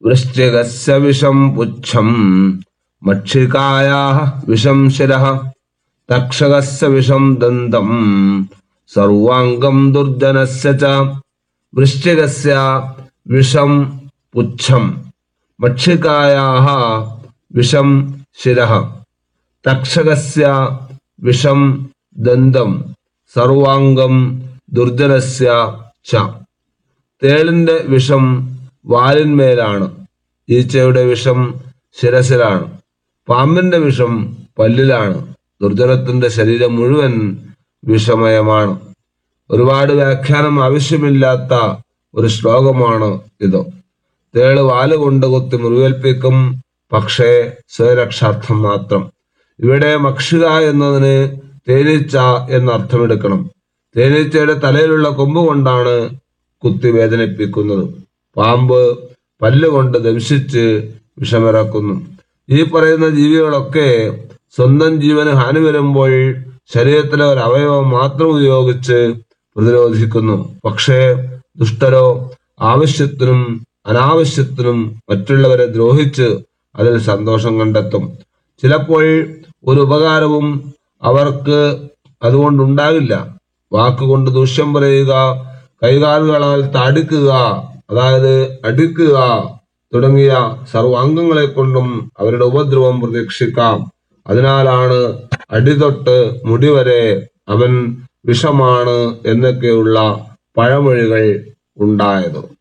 വൃശ്ചികസ്യ വിഷം പുച്ഛം മക്ഷികായാः വിഷം ശിരः തക്ഷകസ്യ വിഷം ദന്തം സർവാംഗം ദുർജനസ്യ ച വൃശ്ചികസ്യ വിഷം പുച്ഛം മക്ഷികായാः വിഷം ശിരः തക്ഷകസ്യ വിഷം ദന്തം സർവാംഗം ദുർജനസ്യ ച തേളിന്റെ വിഷം വാലിന്മേലാണ് ഈച്ചയുടെ വിഷം ശിരസിലാണ് പാമ്പിന്റെ വിഷം പല്ലിലാണ് ദുർജനത്തിന്റെ ശരീരം മുഴുവൻ വിഷമയമാണ് ഒരുപാട് വ്യാഖ്യാനം ആവശ്യമില്ലാത്ത ഒരു ശ്ലോകമാണ് ഇത് തേള് വാലുകൊണ്ട് കുത്തി മുറിവേൽപ്പിക്കും പക്ഷേ സ്വയരക്ഷാർത്ഥം മാത്രം ഇവിടെ മക്ഷിക എന്നതിന് തേനീച്ച എന്ന അർത്ഥമെടുക്കണം തേനീച്ചയുടെ തലയിലുള്ള കൊമ്പ് കൊണ്ടാണ് കുത്തി വേദനിപ്പിക്കുന്നത് പാമ്പ് പല്ലുകൊണ്ട് ദംശിച്ച് വിഷമിറക്കുന്നു ഈ പറയുന്ന ജീവികളൊക്കെ സ്വന്തം ജീവന് ഹാനി വരുമ്പോൾ ശരീരത്തിലെ ഒരു അവയവം മാത്രം ഉപയോഗിച്ച് പ്രതിരോധിക്കുന്നു പക്ഷേ ദുഷ്ടരോ ആവശ്യത്തിനും അനാവശ്യത്തിനും മറ്റുള്ളവരെ ദ്രോഹിച്ച് അതിൽ സന്തോഷം കണ്ടെത്തും ചിലപ്പോൾ ഒരു ഉപകാരവും അവർക്ക് അതുകൊണ്ടുണ്ടാകില്ല വാക്കുകൊണ്ട് ദൂഷ്യം പറയുക കൈകാലുകളാൽ താടിക്കുക അതായത് അടിക്കുക തുടങ്ങിയ സർവാംഗങ്ങളെ കൊണ്ടും അവരുടെ ഉപദ്രവം പ്രതീക്ഷിക്കാം അതിനാലാണ് അടിതൊട്ട് മുടി വരെ അവൻ വിഷമാണ് എന്നൊക്കെയുള്ള പഴമൊഴികൾ ഉണ്ടായത്